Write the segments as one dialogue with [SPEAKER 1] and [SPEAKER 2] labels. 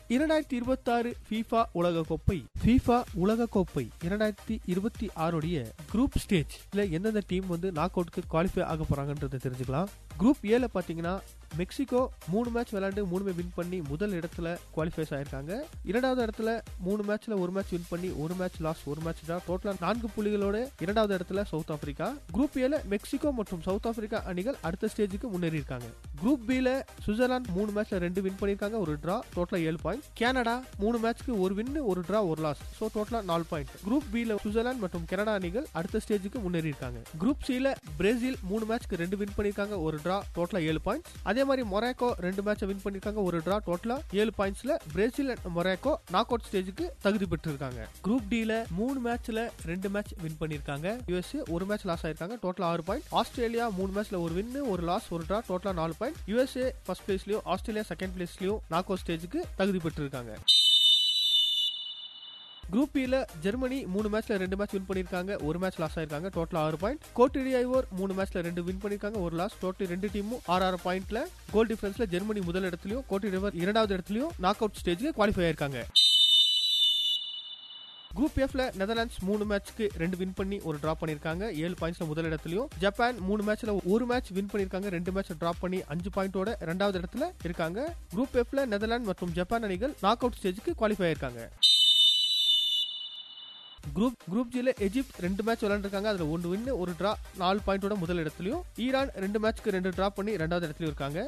[SPEAKER 1] இரண்டாயிரத்தி இருபத்தி ஆறு ஃபீஃபா உலக கோப்பை ஃபீஃபா உலக கோப்பை இரண்டாயிரத்தி இருபத்தி ஆறுடைய குரூப் ஸ்டேஜ்ல எந்தெந்த டீம் வந்து நாக் அவுட்க்கு குவாலிஃபை ஆக போறாங்கன்றதை தெரிஞ்சுக்கலாம் குரூப் ஏல பாத்தீங்கன்னா மெக்சிகோ மூணு மேட்ச் விளையாண்டு மூணுமே வின் பண்ணி முதல் இடத்துல குவாலிஃபைஸ் ஆயிருக்காங்க இரண்டாவது இடத்துல மூணு மேட்ச்ல ஒரு மேட்ச் வின் பண்ணி ஒரு மேட்ச் லாஸ் ஒரு மேட்ச் தான் டோட்டலா நான்கு புள்ளிகளோட இரண்டாவது இடத்துல சவுத் ஆப்பிரிக்கா குரூப் ஏல மெக்சிகோ மற்றும் சவுத் ஆப்பிரிக்கா அணிகள் அடுத்த ஸ்டேஜுக்கு முன்னேறி இருக்காங்க குரூப் பி ல சுவிட்சர்லாந்து மூணு மேட்ச்ல ரெண்டு வின் பண்ணிருக்காங்க ஒரு டிரா டோட்டலா ஏழு பாயிண்ட் கனடா மூணு மேட்ச்க்கு ஒரு வின் ஒரு டிரா ஒரு லாஸ் சோ டோட்டலா நாலு பாயிண்ட் குரூப் பி ல சுவிட்சர்லாந்து மற்றும் கனடா அணிகள் அடுத்த ஸ்டேஜுக்கு முன்னேறி இருக்காங்க குரூப் சி ல பிரேசில் மூணு மேட்ச்க்கு ரெண்டு வின் பண்ணிருக்காங்க ஒரு டிரா டோட்டலா ஏழு பாயிண்ட் அதே மாதிரி மொராக்கோ ரெண்டு மேட்ச் வின் பண்ணிருக்காங்க ஒரு டிரா டோட்டலா ஏழு பாயிண்ட்ஸ்ல Brazil and Morocco knock out ஸ்டேஜுக்கு தகுதி பெற்றிருக்காங்க குரூப் டி ல மூணு மேட்ச்ல ரெண்டு மேட்ச் வின் பண்ணிருக்காங்க யுஎஸ்ஏ ஒரு மேட்ச் லாஸ் ஆயிருக்காங்க டோட்டலா ஆறு பாயிண்ட் ஆஸ்திரேலியா மூணு மேட்ச்ல ஒரு வின் ஒரு லாஸ் ஒரு டிரா டோட்டலா நாலு பாயிண்ட் யுஎஸ்ஏ ஃபர்ஸ்ட் பிளேஸ்லயும் ஆஸ்திரேலியா செகண்ட் பிளேஸ்லயும் நாக் அவுட் ஸ்டேஜுக்கு தகுதி பெற்றிருக்காங்க குரூப் ல ஜெர்மனி மூணு மேட்ச்ல ரெண்டு மேட்ச் வின் பண்ணிருக்காங்க ஒரு மேட்ச் லாஸ் ஆயிருக்காங்க டோட்டல் ஆறு பாயிண்ட் கோட்டிடி ஐவோர் மூணு மேட்ச்ல ரெண்டு வின் பண்ணிருக்காங்க ஒரு லாஸ் டோட்டல் ரெண்டு டீமும் ஆறு ஆறு பாயிண்ட்ல கோல் டிஃபரன்ஸ்ல ஜெர்மனி முதல் இடத்துலயும் கோட்டி ரிவர் இரண்டாவது இடத்துலயும் நாக் அவுட் ஸ்டேஜ்க்கு குவாலிஃபை ஆயிருக்காங்க குரூப் எஃப்ல நெதர்லாண்ட்ஸ் மூணு மேட்ச்க்கு ரெண்டு வின் பண்ணி ஒரு டிராப் பண்ணிருக்காங்க ஏழு பாயிண்ட்ஸ்ல முதல் இடத்துலயும் ஜப்பான் மூணு மேட்ச்ல ஒரு மேட்ச் வின் பண்ணிருக்காங்க ரெண்டு மேட்ச் டிராப் பண்ணி அஞ்சு பாயிண்டோட இரண்டாவது இடத்துல இருக்காங்க குரூப் எஃப்ல நெதர்லாந்து மற்றும் ஜப்பான் அணிகள் நாக் அவுட் ஸ்டேஜுக்கு குவாலிஃபை ஆயிருக்காங்க குரூப் குரூப் ஜில எஜிப்த் ரெண்டு மேட்ச் விளையாண்டுருக்காங்க அதுல ஒன்று வின் ஒரு டிரா நாலு பாயிண்டோட முதல் இடத்துலயும் ஈரான் ரெண்டு மேட்ச்க்கு ரெண்டு டிரா பண்ணி ரெண்டாவது இடத்துலயும் இருக்காங்க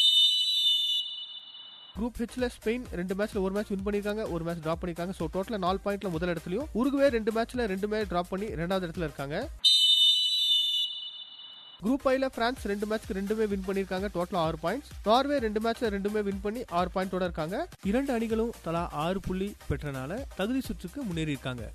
[SPEAKER 1] குரூப் ஹெச்ல ஸ்பெயின் ரெண்டு மேட்ச்ல ஒரு மேட்ச் வின் பண்ணிருக்காங்க ஒரு மேட்ச் டிராப் பண்ணிருக்காங்க ஸோ டோட்டலா நாலு பாயிண்ட்ல முதல் இடத்துலயும் உருகுவே ரெண்டு மேட்ச்ல ரெண்டு மேட்ச் டிராப் பண்ணி ரெண்டாவது இடத்துல இருக்காங்க குரூப் ஐல பிரான்ஸ் ரெண்டு மேட்ச்க்கு ரெண்டுமே வின் பண்ணிருக்காங்க டோட்டலா ஆறு பாயிண்ட்ஸ் நார்வே ரெண்டு மேட்ச்ல ரெண்டுமே வின் பண்ணி ஆறு பாயிண்டோட இருக்காங்க இரண்டு அணிகளும் தலா ஆறு புள்ளி பெற்றனால தகுதி சுற்றுக்கு முன்னேறி இருக்காங்க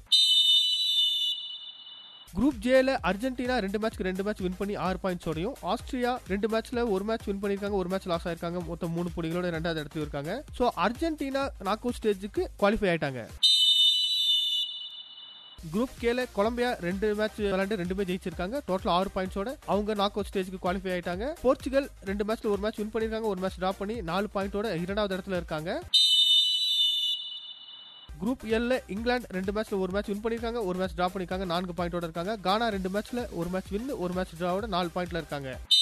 [SPEAKER 1] குரூப் ஜேல அர்ஜென்டினா ரெண்டு மேட்ச்க்கு ரெண்டு மேட்ச் வின் பண்ணி ஆறு பாயிண்ட்ஸோடையும் ஆஸ்திரியா ரெண்டு மேட்ச்ல ஒரு மேட்ச் வின் பண்ணிருக்காங்க ஒரு மேட்ச் லாஸ் ஆயிருக்காங்க மொத்தம் மூணு புள்ளிகளோட ரெண்டாவது இடத்துல இருக்காங்க சோ அர்ஜென்டினா நாக் அவுட் ஸ்டேஜுக்கு குவாலிஃபை ஆயிட்டாங்க குரூப் கேல கொலம்பியா ரெண்டு மேட்ச் விளையாண்டு ரெண்டுமே ஜெயிச்சிருக்காங்க டோட்டல் ஆறு பாயிண்ட்ஸோட அவங்க நாக் அவுட் ஸ்டேஜுக்கு குவாலிஃபை ஆயிட்டாங்க போர்ச்சுகல் ரெண்டு மேட்ச்ல ஒரு மேட்ச் வின் பண்ணிருக்காங்க ஒரு மேட்ச் டிராப் பண்ணி நாலு பாயிண்டோட இரண்டாவது இடத்துல இருக்காங்க குரூப் எல்ல இங்கிலாந்து ரெண்டு மேட்ச்ல ஒரு மேட்ச் வின் பண்ணிருக்காங்க ஒரு மேட்ச் டிரா பண்ணிருக்காங்க நான்கு பாயிண்டோட இருக்காங்க கானா ரெண்டு மேட்ச்ல ஒரு மேட்ச் வின் ஒரு மேட்ச் டிராவோட நாலு பாயிண்ட்ல இருக்காங்க